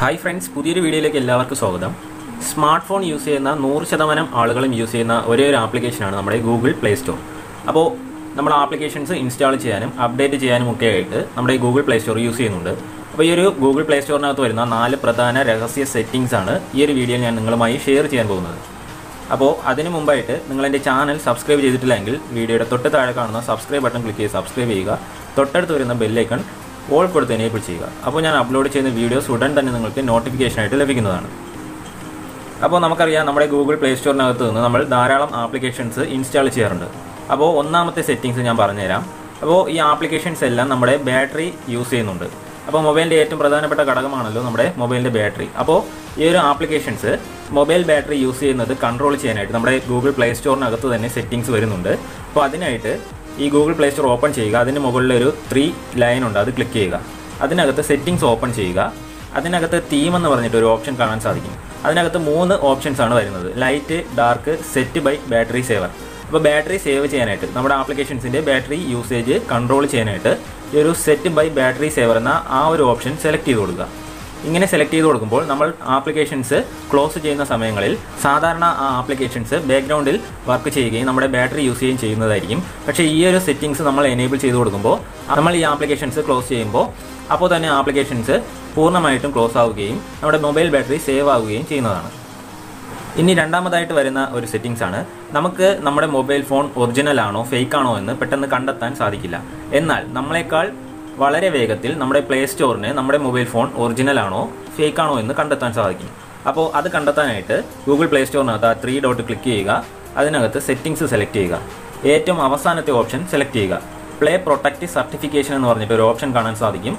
hi friends പുതിയൊരു വീഡിയോയിലേക്ക് എല്ലാവർക്കും സ്വാഗതം സ്മാർട്ട് ഫോൺ യൂസ് ചെയ്യുന്ന നൂറ് ശതമാനം ആളുകളും യൂസ് ചെയ്യുന്ന ഒരേ ഒരു ആപ്ലിക്കേഷനാണ് നമ്മുടെ ഗൂഗിൾ പ്ലേ സ്റ്റോർ അപ്പോൾ നമ്മൾ ആപ്ലിക്കേഷൻസ് ഇൻസ്റ്റാൾ ചെയ്യാനും അപ്ഡേറ്റ് ചെയ്യാനും ഒക്കെ ആയിട്ട് നമ്മുടെ ഗൂഗിൾ പ്ലേ സ്റ്റോർ യൂസ് ചെയ്യുന്നുണ്ട് അപ്പോൾ ഈ ഒരു ഗൂഗിൾ പ്ലേ സ്റ്റോറിനകത്ത് വരുന്ന നാല് പ്രധാന രഹസ്യ സെറ്റിംഗ്സ് ആണ് ഈ ഒരു വീഡിയോയിൽ ഞാൻ നിങ്ങളുമായി ഷെയർ ചെയ്യാൻ പോകുന്നത് അപ്പോൾ അതിന് മുമ്പായിട്ട് നിങ്ങൾ എൻ്റെ ചാനൽ സബ്സ്ക്രൈബ് ചെയ്തിട്ടില്ലെങ്കിൽ വീഡിയോയുടെ തൊട്ട് താഴെ കാണുന്ന സബ്സ്ക്രൈബ് ബട്ടൺ ക്ലിക്ക് ചെയ്ത് സബ്സ്ക്രൈബ് ചെയ്യുക തൊട്ടടുത്ത് വരുന്ന ബെല്ലൈക്കൺ ഓൾ കൊടുത്ത് എനേബിൾ ചെയ്യുക അപ്പോൾ ഞാൻ അപ്ലോഡ് ചെയ്യുന്ന വീഡിയോസ് ഉടൻ തന്നെ നിങ്ങൾക്ക് നോട്ടിഫിക്കേഷൻ ആയിട്ട് ലഭിക്കുന്നതാണ് അപ്പോൾ നമുക്കറിയാം നമ്മുടെ ഗൂഗിൾ പ്ലേ സ്റ്റോറിനകത്ത് നിന്ന് നമ്മൾ ധാരാളം ആപ്ലിക്കേഷൻസ് ഇൻസ്റ്റാൾ ചെയ്യാറുണ്ട് അപ്പോൾ ഒന്നാമത്തെ സെറ്റിങ്സ് ഞാൻ പറഞ്ഞുതരാം അപ്പോൾ ഈ ആപ്ലിക്കേഷൻസ് എല്ലാം നമ്മുടെ ബാറ്ററി യൂസ് ചെയ്യുന്നുണ്ട് അപ്പോൾ മൊബൈലിൻ്റെ ഏറ്റവും പ്രധാനപ്പെട്ട ഘടകമാണല്ലോ നമ്മുടെ മൊബൈലിൻ്റെ ബാറ്ററി അപ്പോൾ ഈ ഒരു ആപ്ലിക്കേഷൻസ് മൊബൈൽ ബാറ്ററി യൂസ് ചെയ്യുന്നത് കൺട്രോൾ ചെയ്യാനായിട്ട് നമ്മുടെ ഗൂഗിൾ പ്ലേ സ്റ്റോറിനകത്ത് തന്നെ സെറ്റിങ്സ് വരുന്നുണ്ട് അപ്പോൾ അതിനായിട്ട് ഈ ഗൂഗിൾ പ്ലേ സ്റ്റോർ ഓപ്പൺ ചെയ്യുക അതിന് മുകളിൽ ഒരു ത്രീ ലൈൻ ഉണ്ട് അത് ക്ലിക്ക് ചെയ്യുക അതിനകത്ത് സെറ്റിങ്സ് ഓപ്പൺ ചെയ്യുക അതിനകത്ത് തീം എന്ന് പറഞ്ഞിട്ട് ഒരു ഓപ്ഷൻ കാണാൻ സാധിക്കും അതിനകത്ത് മൂന്ന് ഓപ്ഷൻസ് ആണ് വരുന്നത് light dark set by battery saver അപ്പോൾ ബാറ്ററി സേവ് ചെയ്യാനായിട്ട് നമ്മുടെ ആപ്ലിക്കേഷൻസിൻ്റെ ബാറ്ററി യൂസേജ് കൺട്രോൾ ചെയ്യാനായിട്ട് ഈ ഒരു സെറ്റ് ബൈ ബാറ്ററി സേവർ എന്ന ആ ഒരു ഓപ്ഷൻ സെലക്ട് ചെയ്ത് കൊടുക്കുക ഇങ്ങനെ സെലക്ട് ചെയ്ത് കൊടുക്കുമ്പോൾ നമ്മൾ ആപ്ലിക്കേഷൻസ് ക്ലോസ് ചെയ്യുന്ന സമയങ്ങളിൽ സാധാരണ ആ ആപ്ലിക്കേഷൻസ് ബാക്ക്ഗ്രൗണ്ടിൽ വർക്ക് ചെയ്യുകയും നമ്മുടെ ബാറ്ററി യൂസ് ചെയ്യുകയും ചെയ്യുന്നതായിരിക്കും പക്ഷേ ഈ ഒരു സെറ്റിങ്സ് നമ്മൾ എനേബിൾ ചെയ്ത് കൊടുക്കുമ്പോൾ നമ്മൾ ഈ ആപ്ലിക്കേഷൻസ് ക്ലോസ് ചെയ്യുമ്പോൾ അപ്പോൾ തന്നെ ആപ്ലിക്കേഷൻസ് പൂർണ്ണമായിട്ടും ക്ലോസ് ആവുകയും നമ്മുടെ മൊബൈൽ ബാറ്ററി സേവ് ആവുകയും ചെയ്യുന്നതാണ് ഇനി രണ്ടാമതായിട്ട് വരുന്ന ഒരു സെറ്റിംഗ്സ് ആണ് നമുക്ക് നമ്മുടെ മൊബൈൽ ഫോൺ ഒറിജിനൽ ആണോ ഫേക്ക് ആണോ എന്ന് പെട്ടെന്ന് കണ്ടെത്താൻ സാധിക്കില്ല എന്നാൽ നമ്മളെക്കാൾ വളരെ വേഗത്തിൽ നമ്മുടെ പ്ലേ സ്റ്റോറിന് നമ്മുടെ മൊബൈൽ ഫോൺ ഒറിജിനൽ ആണോ ഫേക്ക് ആണോ എന്ന് കണ്ടെത്താൻ സാധിക്കും അപ്പോൾ അത് കണ്ടെത്താനായിട്ട് ഗൂഗിൾ പ്ലേ സ്റ്റോറിനകത്ത് ആ ത്രീ ഡോട്ട് ക്ലിക്ക് ചെയ്യുക അതിനകത്ത് സെറ്റിംഗ്സ് സെലക്ട് ചെയ്യുക ഏറ്റവും അവസാനത്തെ ഓപ്ഷൻ സെലക്ട് ചെയ്യുക പ്ലേ പ്രൊട്ടക്റ്റ് സർട്ടിഫിക്കേഷൻ എന്ന് പറഞ്ഞിട്ട് ഒരു ഓപ്ഷൻ കാണാൻ സാധിക്കും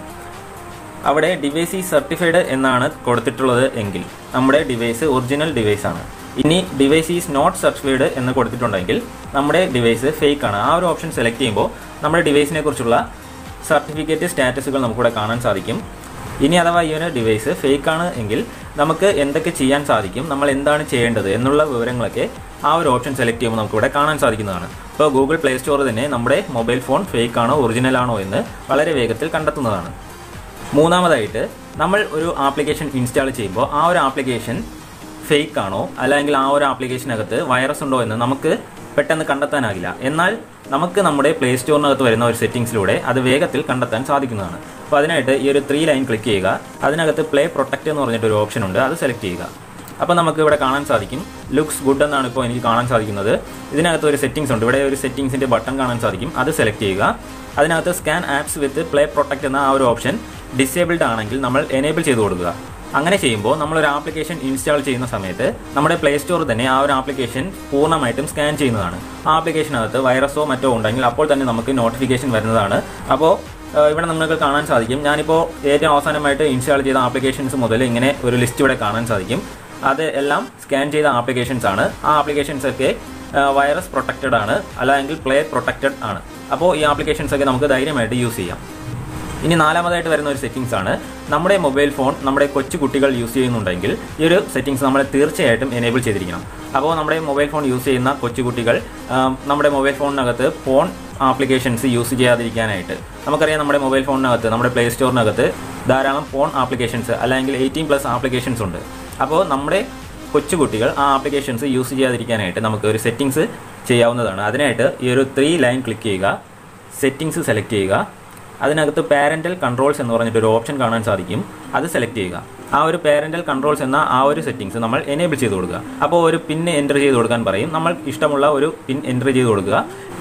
അവിടെ ഡിവൈസ് ഈ സർട്ടിഫൈഡ് എന്നാണ് കൊടുത്തിട്ടുള്ളത് എങ്കിൽ നമ്മുടെ ഡിവൈസ് ഒറിജിനൽ ഡിവൈസ് ആണ് ഇനി ഡിവൈസ് ഈസ് നോട്ട് സർട്ടിഫൈഡ് എന്ന് കൊടുത്തിട്ടുണ്ടെങ്കിൽ നമ്മുടെ ഡിവൈസ് ഫേക്ക് ആണ് ആ ഒരു ഓപ്ഷൻ സെലക്ട് ചെയ്യുമ്പോൾ നമ്മുടെ ഡിവൈസിനെ കുറിച്ചുള്ള സർട്ടിഫിക്കറ്റ് സ്റ്റാറ്റസുകൾ നമുക്കിവിടെ കാണാൻ സാധിക്കും ഇനി അഥവാ ഈ ഒരു ഡിവൈസ് ഫേക്ക് ആണ് എങ്കിൽ നമുക്ക് എന്തൊക്കെ ചെയ്യാൻ സാധിക്കും നമ്മൾ എന്താണ് ചെയ്യേണ്ടത് എന്നുള്ള വിവരങ്ങളൊക്കെ ആ ഒരു ഓപ്ഷൻ സെലക്ട് ചെയ്യുമ്പോൾ നമുക്കിവിടെ കാണാൻ സാധിക്കുന്നതാണ് ഇപ്പോൾ ഗൂഗിൾ പ്ലേ സ്റ്റോർ തന്നെ നമ്മുടെ മൊബൈൽ ഫോൺ ഫേക്ക് ആണോ ഒറിജിനൽ ആണോ എന്ന് വളരെ വേഗത്തിൽ കണ്ടെത്തുന്നതാണ് മൂന്നാമതായിട്ട് നമ്മൾ ഒരു ആപ്ലിക്കേഷൻ ഇൻസ്റ്റാൾ ചെയ്യുമ്പോൾ ആ ഒരു ആപ്ലിക്കേഷൻ ഫേക്ക് ആണോ അല്ലെങ്കിൽ ആ ഒരു ആപ്ലിക്കേഷനകത്ത് വൈറസ് ഉണ്ടോ എന്ന് നമുക്ക് പെട്ടെന്ന് കണ്ടെത്താനാകില്ല എന്നാൽ നമുക്ക് നമ്മുടെ പ്ലേ സ്റ്റോറിനകത്ത് വരുന്ന ഒരു സെറ്റിംഗ്സിലൂടെ അത് വേഗത്തിൽ കണ്ടെത്താൻ സാധിക്കുന്നതാണ് അപ്പോൾ അതിനായിട്ട് ഈ ഒരു ത്രീ ലൈൻ ക്ലിക്ക് ചെയ്യുക അതിനകത്ത് പ്ലേ പ്രൊട്ടക്റ്റ് എന്ന് പറഞ്ഞിട്ട് ഒരു ഓപ്ഷൻ ഉണ്ട് അത് സെലക്ട് ചെയ്യുക അപ്പോൾ നമുക്ക് ഇവിടെ കാണാൻ സാധിക്കും ലുക്സ് ഗുഡ് എന്നാണ് ഇപ്പോൾ എനിക്ക് കാണാൻ സാധിക്കുന്നത് ഇതിനകത്ത് ഒരു സെറ്റിംഗ്സ് ഉണ്ട് ഇവിടെ ഒരു സെറ്റിംഗ്സിൻ്റെ ബട്ടൺ കാണാൻ സാധിക്കും അത് സെലക്ട് ചെയ്യുക അതിനകത്ത് scan apps with play protect എന്ന ആ ഒരു ഓപ്ഷൻ ഡിസേബിൾഡ് ആണെങ്കിൽ നമ്മൾ എനേബിൾ ചെയ്ത് കൊടുക്കുക അങ്ങനെ ചെയ്യുമ്പോൾ നമ്മളൊരു ആപ്ലിക്കേഷൻ ഇൻസ്റ്റാൾ ചെയ്യുന്ന സമയത്ത് നമ്മുടെ പ്ലേ സ്റ്റോർ തന്നെ ആ ഒരു ആപ്ലിക്കേഷൻ പൂർണ്ണമായിട്ടും സ്കാൻ ചെയ്യുന്നതാണ് ആ ആപ്ലിക്കേഷനകത്ത് വൈറസോ മറ്റോ ഉണ്ടെങ്കിൽ അപ്പോൾ തന്നെ നമുക്ക് നോട്ടിഫിക്കേഷൻ വരുന്നതാണ് അപ്പോൾ ഏഹ്, ഇവിടെ നിങ്ങൾക്ക് കാണാൻ സാധിക്കും ഞാനിപ്പോൾ ഏറ്റവും അവസാനമായിട്ട് ഇൻസ്റ്റാൾ ചെയ്ത ആപ്ലിക്കേഷൻസ് മുതൽ ഇങ്ങനെ ഒരു ലിസ്റ്റ് ഇവിടെ കാണാൻ സാധിക്കും അത് എല്ലാം സ്കാൻ ചെയ്ത ആപ്ലിക്കേഷൻസ് ആണ് ആ ആപ്ലിക്കേഷൻസ് ഒക്കെ വൈറസ് പ്രൊട്ടക്റ്റഡ് ആണ് അല്ലെങ്കിൽ പ്ലേ പ്രൊട്ടക്റ്റഡ് ആണ് അപ്പോൾ ഈ ആപ്ലിക്കേഷൻസ് ഒക്കെ നമുക്ക് ധൈര്യമായിട്ട് യൂസ് ചെയ്യാം ഇനി നാലാമതായിട്ട് വരുന്ന ഒരു സെറ്റിംഗ്സ് ആണ് നമ്മുടെ മൊബൈൽ ഫോൺ നമ്മുടെ കൊച്ചു കുട്ടികൾ യൂസ് ചെയ്യുന്നുണ്ടെങ്കിൽ ഈ ഒരു സെറ്റിംഗ്സ് നമ്മൾ തീർച്ചയായിട്ടും എനേബിൾ ചെയ്തിരിക്കണം അപ്പോൾ നമ്മുടെ മൊബൈൽ ഫോൺ യൂസ് ചെയ്യുന്ന കൊച്ചു കുട്ടികൾ ആം, നമ്മുടെ മൊബൈൽ ഫോണിനകത്ത് ഫോൺ ആപ്ലിക്കേഷൻസ് യൂസ് ചെയ്യാതിരിക്കാനായിട്ട് നമുക്കറിയാം നമ്മുടെ മൊബൈൽ ഫോണിനകത്ത് നമ്മുടെ പ്ലേ സ്റ്റോറിനകത്ത് ധാരാളം ഫോൺ ആപ്ലിക്കേഷൻസ് അല്ലെങ്കിൽ എയ്റ്റീൻ പ്ലസ് ആപ്ലിക്കേഷൻസ് ഉണ്ട് അപ്പോൾ നമ്മുടെ കൊച്ചുകുട്ടികൾ ആ ആപ്ലിക്കേഷൻസ് യൂസ് ചെയ്യാതിരിക്കാനായിട്ട് നമുക്ക് ഒരു സെറ്റിംഗ്സ് ചെയ്യാവുന്നതാണ് അതിനായിട്ട് ഈ ഒരു ത്രീ ലൈൻ ക്ലിക്ക് ചെയ്യുക സെറ്റിംഗ്സ് സെലക്ട് ചെയ്യുക അതിനകത്ത് പാരൻ്റൽ കൺട്രോൾസ് എന്ന് പറഞ്ഞിട്ട് ഒരു ഓപ്ഷൻ കാണാൻ സാധിക്കും അത് സെലക്ട് ചെയ്യുക ആ ഒരു പാരൻ്റൽ കൺട്രോൾസ് എന്ന ആ ഒരു സെറ്റിംഗ്സ് നമ്മൾ എനേബിൾ ചെയ്ത് കൊടുക്കുക അപ്പോൾ ഒരു പിൻ എൻ്റർ ചെയ്ത് കൊടുക്കാൻ പറയും നമ്മൾ ഇഷ്ടമുള്ള ഒരു പിൻ എൻ്റർ ചെയ്ത് കൊടുക്കുക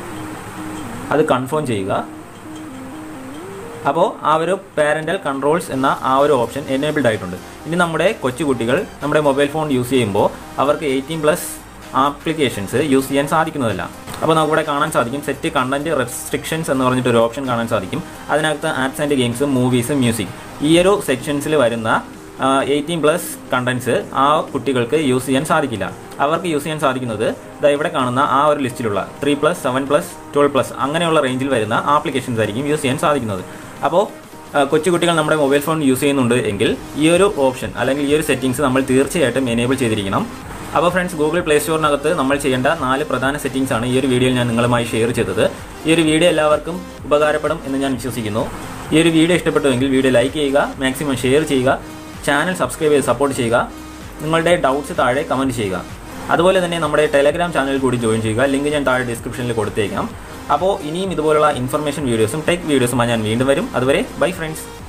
അത് കൺഫേം ചെയ്യുക അപ്പോൾ ആ ഒരു പാരൻ്റൽ കൺട്രോൾസ് എന്ന ആ ഒരു ഓപ്ഷൻ എനേബിൾഡ് ആയിട്ടുണ്ട് ഇനി നമ്മുടെ കൊച്ചുകുട്ടികൾ നമ്മുടെ മൊബൈൽ ഫോൺ യൂസ് ചെയ്യുമ്പോൾ അവർക്ക് എയ്റ്റീൻ പ്ലസ് ആപ്ലിക്കേഷൻസ് യൂസ് ചെയ്യാൻ സാധിക്കുന്നതല്ല അപ്പോൾ നമുക്കിവിടെ കാണാൻ സാധിക്കും സെറ്റ് കണ്ടന്റ് റെസ്ട്രിക്ഷൻസ് എന്ന് പറഞ്ഞിട്ട് ഒരു ഓപ്ഷൻ കാണാൻ സാധിക്കും അതിനകത്ത് apps and games movies music ഈ ഒരു സെക്ഷൻസിൽ വരുന്ന എയ്റ്റീൻ പ്ലസ് കണ്ടൻസ് ആ കുട്ടികൾക്ക് യൂസ് ചെയ്യാൻ സാധിക്കില്ല അവർക്ക് യൂസ് ചെയ്യാൻ സാധിക്കുന്നത് ദാ ഇവിടെ കാണുന്ന ആ ഒരു ലിസ്റ്റിലുള്ള three plus seven plus twelve plus അങ്ങനെയുള്ള റേഞ്ചിൽ വരുന്ന ആപ്ലിക്കേഷൻസ് ആയിരിക്കും യൂസ് ചെയ്യാൻ സാധിക്കുന്നത് അപ്പോൾ കൊച്ചുകുട്ടികൾ നമ്മുടെ മൊബൈൽ ഫോൺ യൂസ് ചെയ്യുന്നുണ്ട് എങ്കിൽ ഈ ഒരു ഓപ്ഷൻ അല്ലെങ്കിൽ ഈ ഒരു സെറ്റിംഗ്സ് നമ്മൾ തീർച്ചയായിട്ടും എനേബിൾ ചെയ്തിരിക്കണം അപ്പോൾ ഫ്രണ്ട്സ് ഗൂഗിൾ പ്ലേ സ്റ്റോറിനകത്ത് നമ്മൾ ചെയ്യേണ്ട നാല് പ്രധാന സെറ്റിംഗ്സ് ആണ് ഈ ഒരു വീഡിയോയിൽ ഞാൻ നിങ്ങളുമായി ഷെയർ ചെയ്തത് ഈ ഒരു വീഡിയോ എല്ലാവർക്കും ഉപകാരപ്പെടും എന്ന് ഞാൻ വിശ്വസിക്കുന്നു ഈ ഒരു വീഡിയോ ഇഷ്ടപ്പെട്ടുവെങ്കിൽ വീഡിയോ ലൈക്ക് ചെയ്യുക മാക്സിമം ഷെയർ ചെയ്യുക ചാനൽ സബ്സ്ക്രൈബ് ചെയ്ത് സപ്പോർട്ട് ചെയ്യുക നിങ്ങളുടെ ഡൗട്ട്സ് താഴെ കമൻറ്റ് ചെയ്യുക അതുപോലെ തന്നെ നമ്മുടെ ടെലഗ്രാം ചാനൽ കൂടി ജോയിൻ ചെയ്യുക ലിങ്ക് ഞാൻ താഴെ ഡിസ്ക്രിപ്ഷനിൽ കൊടുത്തേക്കാം അപ്പോൾ ഇനിയും ഇതുപോലുള്ള ഇൻഫർമേഷൻ വീഡിയോസും ടെക് വീഡിയോസുമായി ഞാൻ വീണ്ടും വരും അതുവരെ ബൈ ഫ്രണ്ട്സ്